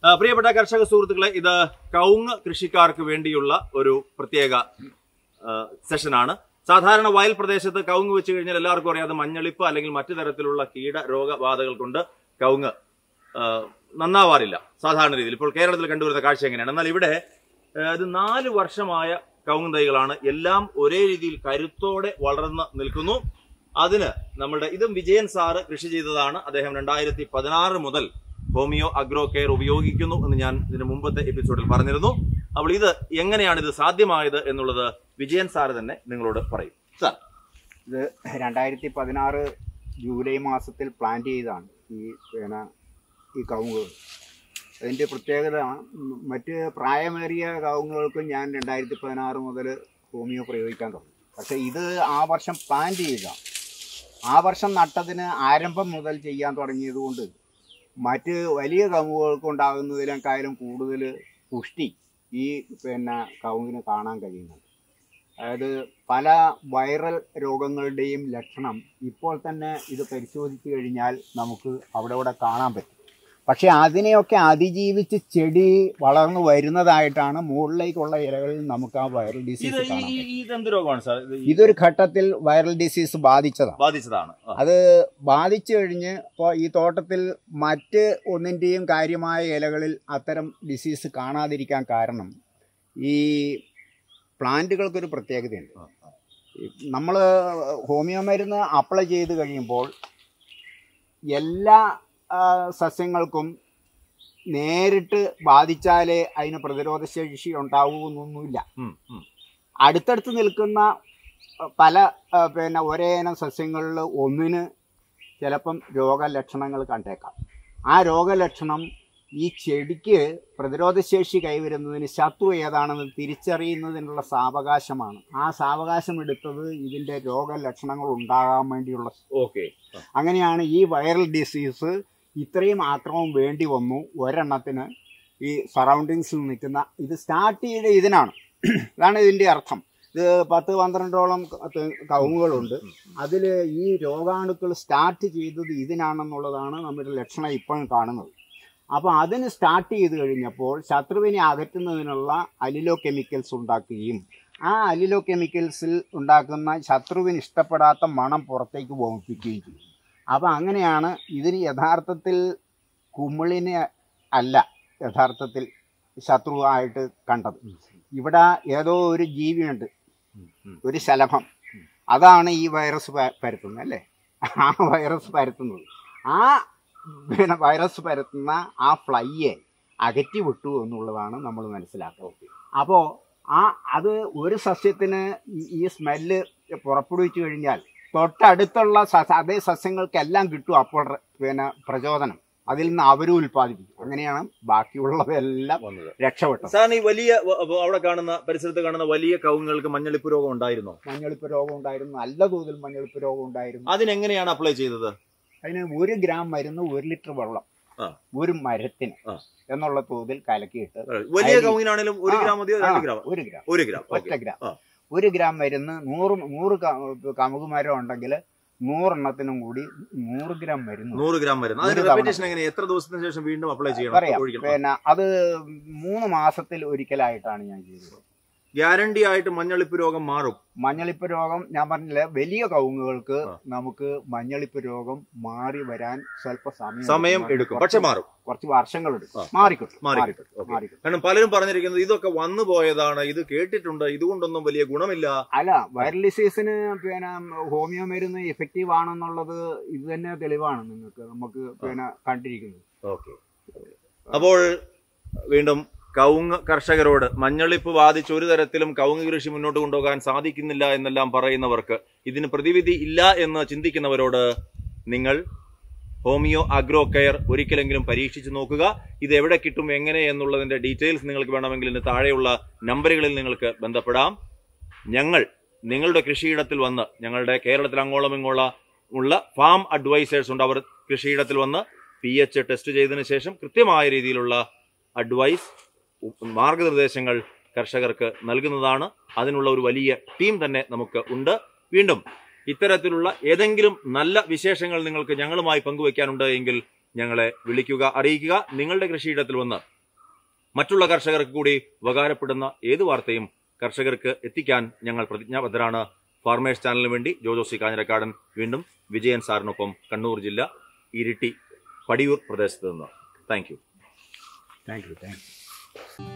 ആ, പ്രിയപ്പെട്ട കർഷക സുഹൃത്തുക്കളെ ഇത് കവുങ്ങ് കൃഷിക്കാർക്ക് വേണ്ടിയുള്ള ഒരു പ്രത്യേക ആ, സെഷനാണ് സാധാരണ വയൽ പ്രദേശത്ത് കവുങ്ങ് വെച്ച് കഴിഞ്ഞാൽ എല്ലാവർക്കും അറിയാം അത് മഞ്ഞളിപ്പ് അല്ലെങ്കിൽ മറ്റു തരത്തിലുള്ള കീട രോഗബാധകൾ കൊണ്ട് കവുങ്ങ് ആ, നന്നാവാറില്ല സാധാരണ രീതിയിൽ ഇപ്പോൾ കേരളത്തിൽ കണ്ടുവരുന്ന കാഴ്ച എങ്ങനെയാണ് എന്നാൽ ഇവിടെ ആ, ഇത് നാല് വർഷമായ കവുങ്ങ് തൈകളാണ് എല്ലാം ഒരേ രീതിയിൽ കരുത്തോടെ വളർന്ന് നിൽക്കുന്നു അതിന് നമ്മുടെ ഇതും വിജയൻ സാറ് കൃഷി ചെയ്തതാണ് അദ്ദേഹം രണ്ടായിരത്തി പതിനാറ് മുതൽ ഹോമിയോ അഗ്രോ കെയർ ഉപയോഗിക്കുന്നു എന്ന് ഞാൻ ഇതിന് മുമ്പത്തെ എപ്പിസോഡിൽ പറഞ്ഞിരുന്നു അപ്പോൾ ഇത് എങ്ങനെയാണ് ഇത് സാധ്യമായത് എന്നുള്ളത് വിജയൻ സാറ് തന്നെ നിങ്ങളോട് പറയും സാർ ഇത് രണ്ടായിരത്തി പതിനാറ് ജൂലൈ മാസത്തിൽ പ്ലാൻ ചെയ്തതാണ് ഈ പിന്നെ ഈ കവുങ്ങുകൾ അതിൻ്റെ പ്രത്യേകത ഉം, മറ്റ് പ്രായമേറിയ കവുങ്ങുകൾക്കും ഞാൻ രണ്ടായിരത്തി പതിനാറ് മുതൽ ഹോമിയോ പ്രയോഗിക്കാൻ തുടങ്ങി പക്ഷേ ഇത് ആ വർഷം പ്ലാൻ ചെയ്യുക ആ വർഷം നട്ടതിന് ആരംഭം മുതൽ ചെയ്യാൻ തുടങ്ങിയതുകൊണ്ട് മറ്റ് വലിയ കവുങ്ങുകൾക്ക് ഉണ്ടാകുന്നതിനേക്കാളും കൂടുതൽ പുഷ്ടി ഈ പിന്നെ കവുങ്ങിന് കാണാൻ കഴിയുന്നുണ്ട് അതായത് പല വൈറൽ രോഗങ്ങളുടെയും ലക്ഷണം ഇപ്പോൾ തന്നെ ഇത് പരിശോധിച്ചു കഴിഞ്ഞാൽ നമുക്ക് അവിടെ ഇവിടെ കാണാൻ പറ്റും പക്ഷെ അതിനെയൊക്കെ അതിജീവിച്ച് ചെടി വളർന്നു വരുന്നതായിട്ടാണ് മുകളിലേക്കുള്ള ഇലകളിൽ നമുക്ക് ആ വൈറൽ ഇത് ഡിസീസ് ഈ- കാണാൻ ഈ- പറ്റും ഈ ഇതെന്ത് രോഗമാണ് സാർ ഇത് ഈ ഇതൊരു ഘട്ടത്തിൽ വൈറൽ ഡിസീസ് ബാധിച്ചതാണ് ബാധിച്ചതാണ് ആ. അത് ബാധിച്ചു കഴിഞ്ഞ് ഇപ്പോൾ ഈ തോട്ടത്തിൽ മറ്റ് ഒന്നിൻ്റെയും കാര്യമായ ഇലകളിൽ അത്തരം ഡിസീസ് കാണാതിരിക്കാൻ കാരണം ഈ പ്ലാന്റുകൾക്കൊരു പ്രത്യേകതയുണ്ട് ആ, ആ. നമ്മൾ ഹോമിയോ മരുന്ന് അപ്ലൈ ചെയ്ത് കഴിയുമ്പോൾ എല്ലാ ആ, സസ്യങ്ങൾക്കും നേരിട്ട് ബാധിച്ചാലേ അതിന് പ്രതിരോധ ശേഷി ഉണ്ടാവൂ എന്നൊന്നുമില്ല ഉം, ഉം. അടുത്തടുത്ത് നിൽക്കുന്ന അഹ്, പല അഹ്, പിന്നെ ഒരേ ഇനം സസ്യങ്ങളിൽ ഒന്നിന് ചിലപ്പം രോഗലക്ഷണങ്ങൾ കണ്ടേക്കാം ആ രോഗലക്ഷണം ഈ ചെടിക്ക് പ്രതിരോധശേഷി കൈവരുന്നതിന് ശത്രു ഏതാണെന്ന് തിരിച്ചറിയുന്നതിനുള്ള സാവകാശമാണ് ആ സാവകാശം എടുത്തത് ഇതിൻ്റെ രോഗലക്ഷണങ്ങൾ ഉണ്ടാകാൻ വേണ്ടിയുള്ള ഓക്കെ അങ്ങനെയാണ് ഈ വൈറൽ ഡിസീസ് ഇത്രയും ആക്രമം വേണ്ടി വന്നു ഒരെണ്ണത്തിന് ഈ സറൗണ്ടിങ്സിൽ നിൽക്കുന്ന ഇത് സ്റ്റാർട്ട് ചെയ്ത ഇതിനാണ് ഇതാണ് ഇതിൻ്റെ അർത്ഥം ഇത് പത്ത് പന്ത്രണ്ടോളം ക- കവുങ്ങുകളുണ്ട് അതിൽ ഈ രോഗാണുക്കൾ സ്റ്റാർട്ട് ചെയ്തത് ഇതിനാണെന്നുള്ളതാണ് നമ്മുടെ ലക്ഷണം ഇപ്പോഴും കാണുന്നത് അപ്പോൾ അതിന് സ്റ്റാർട്ട് ചെയ്ത് കഴിഞ്ഞപ്പോൾ ശത്രുവിനെ അകറ്റുന്നതിനുള്ള അലിലോ കെമിക്കൽസ് ഉണ്ടാക്കുകയും ആ അലിലോ കെമിക്കൽസിൽ ഉണ്ടാക്കുന്ന ശത്രുവിന് ഇഷ്ടപ്പെടാത്ത മണം പുറത്തേക്ക് വമിപ്പിക്കുകയും ചെയ്യും അപ്പോൾ അങ്ങനെയാണ് ഇതിന് യഥാർത്ഥത്തിൽ കുമിളിനെ അല്ല യഥാർത്ഥത്തിൽ ശത്രുവായിട്ട് കണ്ടത് ഇവിടെ ഏതോ ഒരു ജീവിയുണ്ട് ഒരു ശലഭം അതാണ് ഈ വൈറസ് പ- പരത്തുന്നത് അല്ലേ ആ വൈറസ് പരത്തുന്നത് ആ പിന്നെ വൈറസ് പരത്തുന്ന ആ ഫ്ലൈയെ അകറ്റി വിട്ടു എന്നുള്ളതാണ് നമ്മൾ മനസ്സിലാക്കുക അപ്പോൾ ആ അത് ഒരു സസ്യത്തിന് ഈ- ഈ സ്മെല്ല് പുറപ്പെടുവിച്ചു കഴിഞ്ഞാൽ തൊട്ടടുത്തുള്ള സസ്യ അതേ സസ്യങ്ങൾക്കെല്ലാം കിട്ടും അപ്പോൾ ര- പിന്നെ പ്രചോദനം അതിൽ നിന്ന് അവരും ഉൽപ്പാദിപ്പിക്കും അങ്ങനെയാണ് ബാക്കിയുള്ളവയെല്ലാം വന്നത് രക്ഷപ്പെട്ടത് സാറിന് ഈ വലിയ വ- വ- അവിടെ കാണുന്ന പരിസരത്ത് കാണുന്ന വലിയ കവുങ്ങൾക്ക് മഞ്ഞളിപ്പ് രോഗം ഉണ്ടായിരുന്നോ മഞ്ഞളിപ്പ് രോഗം ഉണ്ടായിരുന്നു നല്ല തോതിൽ മഞ്ഞളിപ്പ് രോഗം ഉണ്ടായിരുന്നു അതിനെങ്ങനെയാണ് അപ്ലൈ ചെയ്തത് അതിന് ഒരു ഗ്രാം മരുന്ന് ഒരു ലിറ്റർ വെള്ളം ആ. ഒരു മരത്തിന് ആ. എന്നുള്ള തോതിൽ കലക്കിയിട്ട് വലിയ അരി- കവുങ്ങിനാണെങ്കിലും ഒരു ആ, ഗ്രാം മതിയോ ആ, രണ്ട് ഗ്രാം ഒരു ഗ്രാം ഒരു ഗ്രാം ഒറ്റ ഓക്കെ ഗ്രാം ആ. ഒരു ഗ്രാം മരുന്ന് നൂറ് നൂറ് ക- കമുക് മരം ഉണ്ടെങ്കിൽ നൂറെണ്ണത്തിനും കൂടി നൂറ് ഗ്രാം മരുന്ന് നൂറ് ഗ്രാം വരുന്നു ഒരു അതിന് തവണ. റെപ്പിറ്റേഷൻ എങ്ങനെ എത്ര ദിവസത്തിന് ശേഷം വീണ്ടും അപ്ലൈ ചെയ്യണം പറയാം ഒഴിക്കണം പിന്നെ അത് മൂന്ന് മാസത്തിൽ ഒരിക്കലായിട്ടാണ് ഞാൻ ചെയ്തത് ഗ്യാരണ്ടി ആയിട്ട് മഞ്ഞളിപ്പ് രോഗം മാറും മഞ്ഞളിപ്പ് രോഗം ഞാൻ പറഞ്ഞില്ലേ വലിയ കവുങ്ങുകൾക്ക് ആ. നമുക്ക് മഞ്ഞളിപ്പ് രോഗം മാറി വരാൻ സ്വല്പ സമയം സമയം എടുക്കും പക്ഷെ മാറും കുറച്ച് വർഷങ്ങൾ എടുക്കും ആ. മാറിക്കിട്ടും മാറിക്കിട്ടും. ഓക്കേ. മാറിക്കിട്ടും കാരണം പലരും പറഞ്ഞിരിക്കുന്നത് ഇതൊക്കെ വന്നു പോയതാണ് ഇത് കേട്ടിട്ടുണ്ട് ഇതുകൊണ്ടൊന്നും വലിയ ഗുണമില്ല അല്ല വൈറൽ ഡിസീസിന് പിന്നെ ഹോമിയോ മരുന്ന് എഫക്റ്റീവ് ആണെന്നുള്ളത് ഇത് തന്നെ തെളിവാണ് നിങ്ങൾക്ക് നമുക്ക് പിന്നെ കണ്ടിരിക്കുന്നത് ഓക്കെ അപ്പോൾ വീണ്ടും കവുങ്ങ് കർഷകരോട് മഞ്ഞളിപ്പ് ബാധിച്ച് ഒരു തരത്തിലും കവുങ്ങ് കൃഷി മുന്നോട്ട് കൊണ്ടുപോകാൻ സാധിക്കുന്നില്ല എന്നെല്ലാം പറയുന്നവർക്ക് ഇതിന് പ്രതിവിധി ഇല്ല എന്ന് ചിന്തിക്കുന്നവരോട് നിങ്ങൾ ഹോമിയോ അഗ്രോ കെയർ ഒരിക്കലെങ്കിലും പരീക്ഷിച്ച് നോക്കുക ഇത് എവിടെ കിട്ടും എങ്ങനെ എന്നുള്ളതിന്റെ ഡീറ്റെയിൽസ് നിങ്ങൾക്ക് വേണമെങ്കിൽ ഇതിന് താഴെയുള്ള നമ്പറുകളിൽ നിങ്ങൾക്ക് ബന്ധപ്പെടാം ഞങ്ങൾ നിങ്ങളുടെ കൃഷിയിടത്തിൽ വന്ന് ഞങ്ങളുടെ കേരളത്തിൽ അങ്ങോളം ഇങ്ങോളം ഉള്ള ഫാം അഡ്വൈസേഴ്സ് ഉണ്ട് അവർ കൃഷിയിടത്തിൽ വന്ന് പി എച്ച് ടെസ്റ്റ് ചെയ്തതിനു ശേഷം കൃത്യമായ രീതിയിലുള്ള അഡ്വൈസ് മാർഗനിർദ്ദേശങ്ങൾ കർഷകർക്ക് നൽകുന്നതാണ് അതിനുള്ള ഒരു വലിയ ടീം തന്നെ നമുക്ക് ഉണ്ട് വീണ്ടും ഇത്തരത്തിലുള്ള ഏതെങ്കിലും നല്ല വിശേഷങ്ങൾ നിങ്ങൾക്ക് ഞങ്ങളുമായി പങ്കുവയ്ക്കാനുണ്ട് എങ്കിൽ ഞങ്ങളെ വിളിക്കുക അറിയിക്കുക നിങ്ങളുടെ കൃഷിയിടത്തിൽ വന്ന് മറ്റുള്ള കർഷകർക്ക് കൂടി ഉപകാരപ്പെടുന്ന ഏത് വാർത്തയും കർഷകർക്ക് എത്തിക്കാൻ ഞങ്ങൾ പ്രതിജ്ഞാബദ്ധരാണ് ഫാർമേഴ്സ് ചാനലിന് വേണ്ടി ജോജോസി കാഞ്ഞിരക്കാടൻ വീണ്ടും വിജയൻ സാറിനൊപ്പം കണ്ണൂർ ജില്ല ഇരിട്ടി പടിയൂർ പ്രദേശത്ത് നിന്ന് thank you thank you thank U